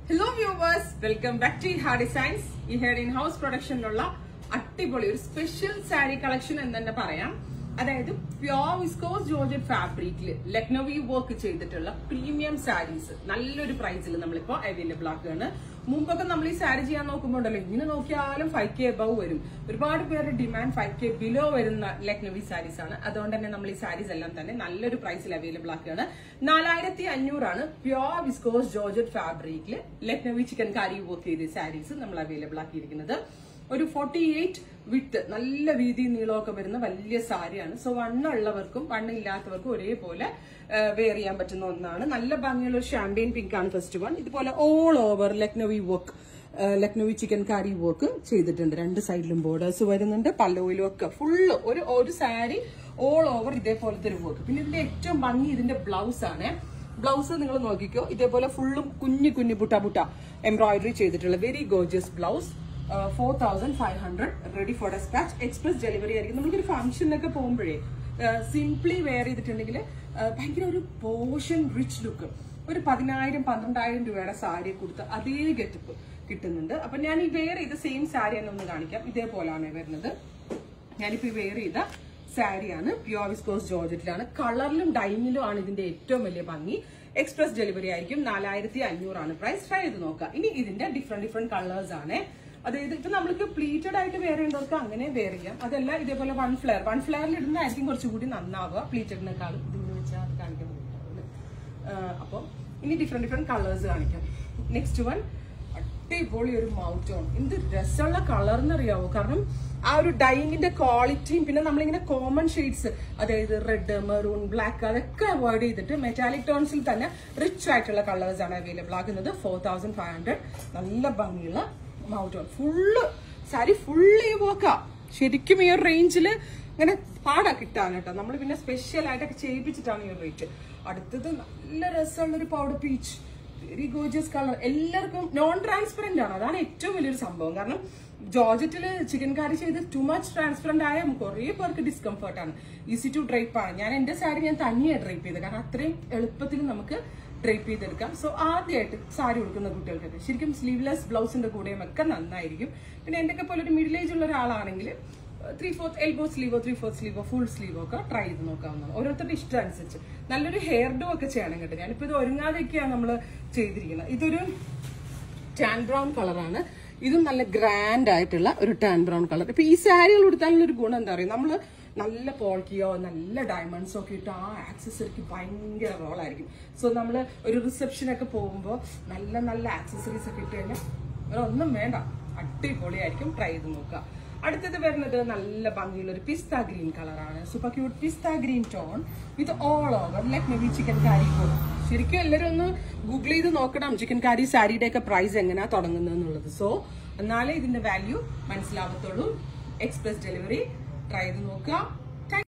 hello viewers welcome back to ഹാ designs ഈ hair in house പ്രൊഡക്ഷനിലുള്ള അടിപൊളി ഒരു സ്പെഷ്യൽ സാരി കളക്ഷൻ എന്ന് തന്നെ പറയാം അതായത് പ്യോർ വിസ്കോസ് ജോർജറ്റ് ഫാബ്രിക്കിൽ ലക്നവി വർക്ക് ചെയ്തിട്ടുള്ള പ്രീമിയം സാരീസ് നല്ലൊരു പ്രൈസിൽ നമ്മളിപ്പോ അവൈലബിൾ ആക്കുകയാണ് മുമ്പൊക്കെ നമ്മൾ ഈ സാരി ചെയ്യാൻ നോക്കുമ്പോൾ ഉണ്ടല്ലോ ഇങ്ങനെ നോക്കിയാലും ഫൈവ് കെ എബവ് വരും ഒരുപാട് പേരുടെ ഡിമാൻഡ് ഫൈവ് കെ ബിലോ വരുന്ന ലക്നവി സാരീസ് ആണ് അതുകൊണ്ട് തന്നെ നമ്മൾ ഈ സാരീസ് എല്ലാം തന്നെ നല്ലൊരു പ്രൈസിൽ അവൈലബിൾ ആക്കുകയാണ് നാലായിരത്തി അഞ്ഞൂറാണ് പ്യോർ വിസ്കോസ് ജോർജറ്റ് ഫാബ്രിക്കിൽ ലക്നവി ചിക്കൻ കാരി വർക്ക് ചെയ്ത സാരീസ് നമ്മൾ അവൈലബിൾ ആക്കിയിരിക്കുന്നത് ഒരു ഫോർട്ടി എയ്റ്റ് വിട്ട് നല്ല വീതി നീളമൊക്കെ വരുന്ന വലിയ സാരിയാണ് സോ വണ്ണുള്ളവർക്കും വണ്ണില്ലാത്തവർക്കും ഒരേപോലെ വെയർ ചെയ്യാൻ പറ്റുന്ന ഒന്നാണ് നല്ല ഭംഗിയുള്ള ഒരു ഷാമ്പയിൻ പിങ്ക് ആണ് ഫസ്റ്റ് വൺ ഇതുപോലെ all over Lucknowi work Lucknowi chikankari work ചെയ്തിട്ടുണ്ട് രണ്ട് സൈഡിലും ബോർഡേഴ്സ് വരുന്നുണ്ട് പല്ലോയിലും ഒക്കെ ഫുള്ള് ഒരു ഒരു സാരി ഓൾ ഓവർ ഇതേപോലത്തെ ഒരു വർക്ക് പിന്നെ ഇതിന്റെ ഏറ്റവും ഭംഗി ഇതിന്റെ ബ്ലൗസ് ആണ് ബ്ലൗസ് നിങ്ങൾ നോക്കിക്കോ ഇതേപോലെ ഫുള്ളും കുഞ്ഞു കുഞ്ഞു ബുട്ട ബുട്ട എംബ്രോയിഡറി ചെയ്തിട്ടുള്ള very gorgeous blouse four thousand five hundred ready for despatch express delivery ആയിരിക്കും നമുക്കൊരു ഫംഗ്ഷനൊക്കെ പോകുമ്പോഴേ സിംപ്ലി വെയർ ചെയ്തിട്ടുണ്ടെങ്കിൽ ഭയങ്കര ഒരു പോഷൻ റിച്ച് ലുക്ക് ഒരു പതിനായിരം പന്ത്രണ്ടായിരം രൂപയുടെ സാരി കൊടുത്ത് അതേ ഗെറ്റപ്പ് കിട്ടുന്നുണ്ട് അപ്പൊ ഞാൻ ഈ വെയർ ചെയ്ത സെയിം സാരി തന്നെ ഒന്ന് കാണിക്കാം ഇതേപോലാണ് വരുന്നത് ഞാനിപ്പോ ഈ വെയർ ചെയ്ത സാരിയാണ് പ്യോർ വിസ്കോസ് ജോർജറ്റിലാണ് കളറിലും ഡൈനിലും ആണ് ഇതിന്റെ ഏറ്റവും വലിയ ഭംഗി എക്സ്പ്രസ് ഡെലിവറി ആയിരിക്കും നാലായിരത്തി അഞ്ഞൂറാണ് പ്രൈസ് ട്രൈ ചെയ്ത് നോക്കാം ഇനി ഇതിന്റെ ഡിഫറെന്റ് ഡിഫറെന്റ് കളേഴ്സ് ആണ് അതായത് ഇപ്പൊ നമ്മൾക്ക് പ്ലീറ്റഡ് ആയിട്ട് വെയർ ചെയ്യേണ്ടവർക്ക് അങ്ങനെ വെയർ ചെയ്യാം അതല്ല ഇതേപോലെ വൺ ഫ്ലെയർ വൺ ഫ്ലെയറിൽ ഇടുന്നതായിരിക്കും കുറച്ചുകൂടി നന്നാവുക പ്ലീറ്റഡിനെക്കാളും ഇതിന് വെച്ചാൽ അത് കാണിക്കാൻ പറ്റും അപ്പം ഇനി ഡിഫറെന്റ് ഡിഫറെന്റ് കളേഴ്സ് കാണിക്കാം നെക്സ്റ്റ് വൺ അടിപൊളി ഒരു മൗട്ടോൺ എന്ത് രസമുള്ള കളർ എന്നറിയാവോ കാരണം ആ ഒരു ഡൈനിന്റെ ക്വാളിറ്റിയും പിന്നെ നമ്മളിങ്ങനെ കോമൺ ഷെയ്ഡ്സ് അതായത് റെഡ് മെറൂൺ ബ്ലാക്ക് അതൊക്കെ അവോയ്ഡ് ചെയ്തിട്ട് മെറ്റാലിക് ടോൺസിൽ തന്നെ റിച്ച് ആയിട്ടുള്ള കളേഴ്സ് ആണ് അവൈലബിൾ ആകുന്നത് ഫോർ തൗസൻഡ് ഫൈവ് ഹൺഡ്രഡ് നല്ല ഭംഗിയുള്ള മൗട്ടോൺ ഫുള്ള് സാരി ഫുള്ള് പോക്കാ ശരിക്കും ഈ ഒരു റേഞ്ചിൽ ഇങ്ങനെ പാടാ കിട്ടാൻ കേട്ടോ നമ്മൾ പിന്നെ സ്പെഷ്യൽ ആയിട്ടൊക്കെ ചെയ്യിപ്പിച്ചിട്ടാണ് ഈ ഒരു റേറ്റ് അടുത്തത് നല്ല രസമുള്ള ഒരു powder peach very gorgeous colour എല്ലാവർക്കും നോൺ ട്രാൻസ്പെറന്റ് ആണ് അതാണ് ഏറ്റവും വലിയൊരു സംഭവം കാരണം ജോർജറ്റില് ചിക്കൻ കറി ചെയ്ത് ടു മച്ച് ട്രാൻസ്പെറന്റ് ആയ കുറെ പേർക്ക് ഡിസ്കംഫർട്ട് ആണ് ഈസി ടു ഡ്രൈപ്പ് ആണ് ഞാൻ എന്റെ സാരി ഞാൻ തനിയാണ് ഡ്രൈപ്പ് ചെയ്തത് കാരണം അത്രയും എളുപ്പത്തിൽ നമുക്ക് ഡ്രൈപ്പ് ചെയ്തെടുക്കാം സോ ആദ്യമായിട്ട് സാരി കൊടുക്കുന്ന കുട്ടികൾക്കൊക്കെ ശരിക്കും സ്ലീവ്ലെസ് ബ്ലൗസിന്റെ കൂടെയും ഒക്കെ നന്നായിരിക്കും പിന്നെ എന്റെ ഒക്കെ പോലെ ഒരു മിഡിൽ ഏജ് ഉള്ള ഒരാളാണെങ്കിൽ ത്രീ ഫോർത്ത് എൽബോ സ്ലീവോ ത്രീ ഫോർത്ത് സ്ലീവോ ഫുൾ സ്ലീവോ ഒക്കെ ട്രൈ ചെയ്ത് നോക്കാവുന്നതാണ് ഓരോരുത്തരുടെ ഇഷ്ടം അനുസരിച്ച് നല്ലൊരു ഹെയർ ഡോ ഒക്കെ ചെയ്യണം കേട്ടോ ഞാനിപ്പോ ഇത് ഒരുങ്ങാതെയൊക്കെയാണ് നമ്മൾ ചെയ്തിരിക്കുന്നത് ഇതൊരു ടാൻ ബ്രൗൺ കളറാണ് ഇതും നല്ല ഗ്രാൻഡ് ആയിട്ടുള്ള ഒരു ടാൻ ബ്രൗൺ കളർ ഇപ്പൊ ഈ സാരികൾ കൊടുത്താലുള്ള ഒരു ഗുണം എന്താ പറയുക നമ്മള് നല്ല പോൾക്കിയോ നല്ല ഡയമണ്ട്സോ ഒക്കെ ഇട്ട് ആ ആക്സസറിക്ക് ഭയങ്കര റോളായിരിക്കും സോ നമ്മൾ ഒരു റിസപ്ഷനൊക്കെ പോകുമ്പോൾ നല്ല നല്ല ആക്സസറീസ് ഒക്കെ ഇട്ട് കഴിഞ്ഞാൽ വേറെ ഒന്നും വേണ്ട അടിപൊളിയായിരിക്കും ട്രൈ ചെയ്ത് നോക്കുക അടുത്തത് വരുന്നത് നല്ല ഭംഗിയുള്ള ഒരു പിസ്ത ഗ്രീൻ കളറാണ് super cute pista green tone with all over like maybe chikankari ശരിക്കും എല്ലാവരും ഒന്ന് ഗൂഗിൾ ചെയ്ത് നോക്കണം ചിക്കൻ കാരി സാരിയുടെ ഒക്കെ പ്രൈസ് എങ്ങനെയാ തുടങ്ങുന്നത് എന്നുള്ളത് സോ എന്നാലേ ഇതിന്റെ വാല്യൂ മനസ്സിലാവത്തുള്ളൂ എക്സ്പ്രസ് ഡെലിവറി ട്രൈ ചെയ്ത് നോക്കുക